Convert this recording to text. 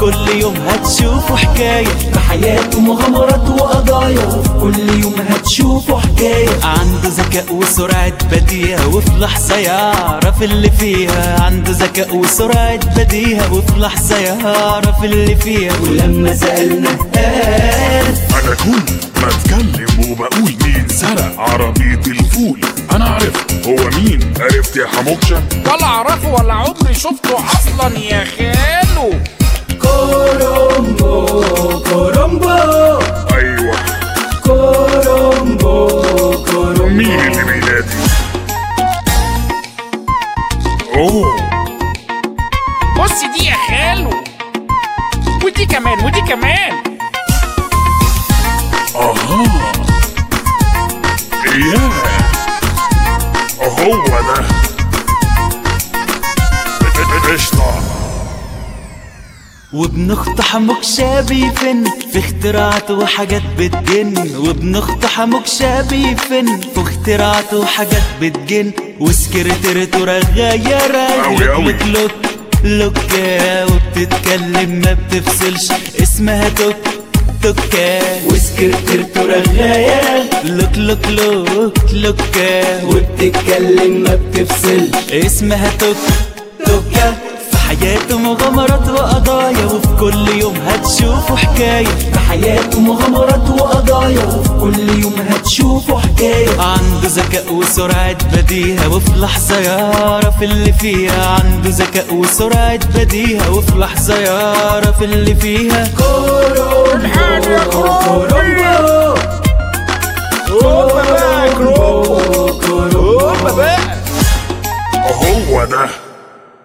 كل يوم هتشوفوا حكاية في حياته مغامرات وقضايا وفي كل يوم هتشوفوا حكاية عنده ذكاء وسرعة بديهة وفي لحظة يعرف اللي فيها عنده ذكاء وسرعة بديهة وفي لحظة يعرف اللي فيها ولما سألنا قال انا كل ما اتكلم وبقول مين سرق عربية الفول انا عرفت هو مين عرفت يا حموكشة ولا اعرفه ولا عمري شفته اصلا يا خالو كورومبو كورومبو ايوه كورومبو كورومبو مين اللي بينادي اوه بص دي يا خالو ودي كمان ودي كمان اها ياه هو ده قشطة وابن اخت حموك شابي فن في اختراعاته وحاجات بتجن وابن اخت حموك شابي فن في اختراعاته وحاجات بتجن وسكرتيرته رغاية أوي رايق أوي. لوك لوك لوكا وبتتكلم ما بتفصلش اسمها توك توكا وسكرتيرته رغاية لوك لوك لوك لوكا وبتتكلم ما بتفصل اسمها توك توكا في حياته مغامرات وقضايا وفي كل يوم هتشوفوا حكاية في حياته مغامرات وقضايا وفي كل يوم هتشوفوا حكاية عنده ذكاء وسرعة بديهة وفي لحظة يعرف اللي فيها عنده ذكاء وسرعة بديهة وفي لحظة يعرف اللي فيها كورومبو الحقني يا كورومبو. كورومبو